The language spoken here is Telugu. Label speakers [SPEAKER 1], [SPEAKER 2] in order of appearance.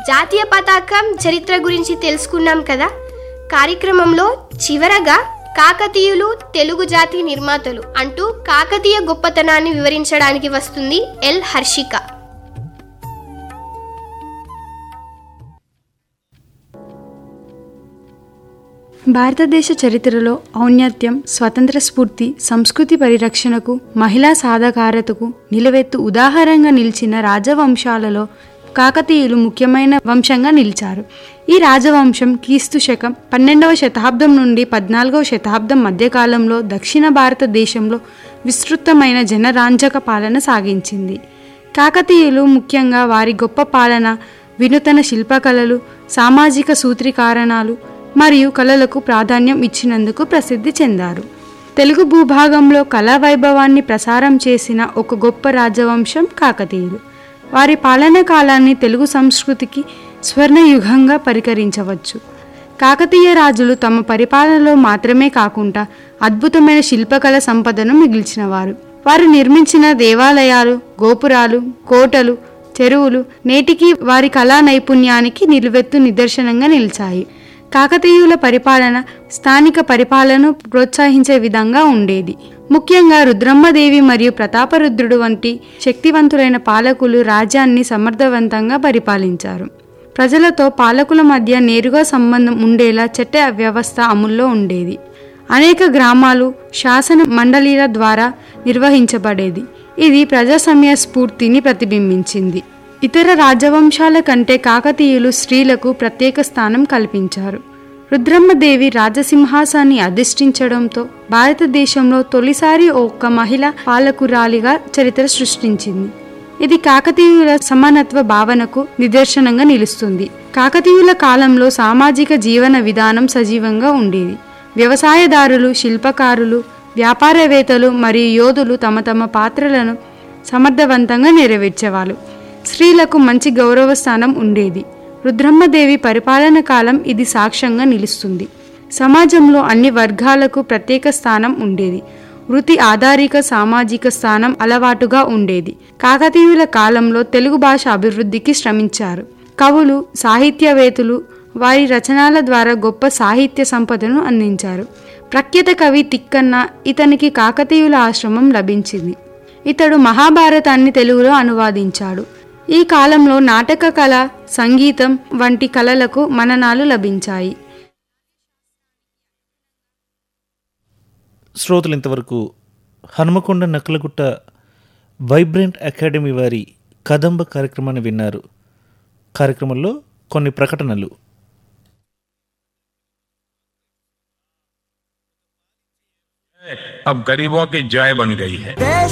[SPEAKER 1] జాతీయ పతాకం చరిత్ర గురించి తెలుసుకున్నాం కదా కార్యక్రమంలో చివరగా కాకతీయులు తెలుగు జాతి నిర్మాతలు అంటూ కాకతీయ గొప్పతనాన్ని వివరించడానికి వస్తుంది ఎల్ హర్షిక
[SPEAKER 2] భారతదేశ చరిత్రలో ఔన్నత్యం స్వతంత్ర స్ఫూర్తి సంస్కృతి పరిరక్షణకు మహిళా సాధకారతకు నిలవెత్తు ఉదాహరణగా నిలిచిన రాజవంశాలలో కాకతీయులు ముఖ్యమైన వంశంగా నిలిచారు ఈ రాజవంశం క్రీస్తు శకం పన్నెండవ శతాబ్దం నుండి పద్నాలుగవ శతాబ్దం మధ్యకాలంలో దక్షిణ భారతదేశంలో విస్తృతమైన జనరాంజక పాలన సాగించింది కాకతీయులు ముఖ్యంగా వారి గొప్ప పాలన వినూతన శిల్పకళలు సామాజిక సూత్రీకరణాలు మరియు కళలకు ప్రాధాన్యం ఇచ్చినందుకు ప్రసిద్ధి చెందారు తెలుగు భూభాగంలో కళా వైభవాన్ని ప్రసారం చేసిన ఒక గొప్ప రాజవంశం కాకతీయులు వారి పాలన కాలాన్ని తెలుగు సంస్కృతికి స్వర్ణయుగంగా పరికరించవచ్చు కాకతీయ రాజులు తమ పరిపాలనలో మాత్రమే కాకుండా అద్భుతమైన శిల్పకళ సంపదను మిగిల్చినవారు వారు నిర్మించిన దేవాలయాలు గోపురాలు కోటలు చెరువులు నేటికి వారి కళా నైపుణ్యానికి నిలువెత్తు నిదర్శనంగా నిలిచాయి కాకతీయుల పరిపాలన స్థానిక పరిపాలనను ప్రోత్సహించే విధంగా ఉండేది ముఖ్యంగా రుద్రమ్మదేవి మరియు ప్రతాపరుద్రుడు వంటి శక్తివంతులైన పాలకులు రాజ్యాన్ని సమర్థవంతంగా పరిపాలించారు ప్రజలతో పాలకుల మధ్య నేరుగా సంబంధం ఉండేలా చట్ట వ్యవస్థ అమల్లో ఉండేది అనేక గ్రామాలు శాసన మండలీల ద్వారా నిర్వహించబడేది ఇది ప్రజాస్వామ్య స్ఫూర్తిని ప్రతిబింబించింది ఇతర రాజవంశాల కంటే కాకతీయులు స్త్రీలకు ప్రత్యేక స్థానం కల్పించారు రుద్రమ్మదేవి రాజసింహాసాన్ని అధిష్ఠించడంతో భారతదేశంలో తొలిసారి ఒక మహిళ పాలకురాలిగా చరిత్ర సృష్టించింది ఇది కాకతీయుల సమానత్వ భావనకు నిదర్శనంగా నిలుస్తుంది కాకతీయుల కాలంలో సామాజిక జీవన విధానం సజీవంగా ఉండేది వ్యవసాయదారులు శిల్పకారులు వ్యాపారవేత్తలు మరియు యోధులు తమ తమ పాత్రలను సమర్థవంతంగా నెరవేర్చేవాళ్ళు స్త్రీలకు మంచి గౌరవ స్థానం ఉండేది రుద్రమ్మదేవి పరిపాలన కాలం ఇది సాక్ష్యంగా నిలుస్తుంది సమాజంలో అన్ని వర్గాలకు ప్రత్యేక స్థానం ఉండేది వృత్తి ఆధారిక సామాజిక స్థానం అలవాటుగా ఉండేది కాకతీయుల కాలంలో తెలుగు భాష అభివృద్ధికి శ్రమించారు కవులు సాహిత్యవేత్తలు వారి రచనల ద్వారా గొప్ప సాహిత్య సంపదను అందించారు ప్రఖ్యాత కవి తిక్కన్న ఇతనికి కాకతీయుల ఆశ్రమం లభించింది ఇతడు మహాభారతాన్ని తెలుగులో అనువాదించాడు ఈ కాలంలో నాటక కళ సంగీతం వంటి కళలకు మననాలు లభించాయి
[SPEAKER 3] శ్రోతలు ఇంతవరకు హనుమకొండ నక్కలగుట్ట వైబ్రెంట్ అకాడమీ వారి కదంబ కార్యక్రమాన్ని విన్నారు కార్యక్రమంలో కొన్ని ప్రకటనలు
[SPEAKER 4] अब गरीबों की जय बन गई है
[SPEAKER 5] देश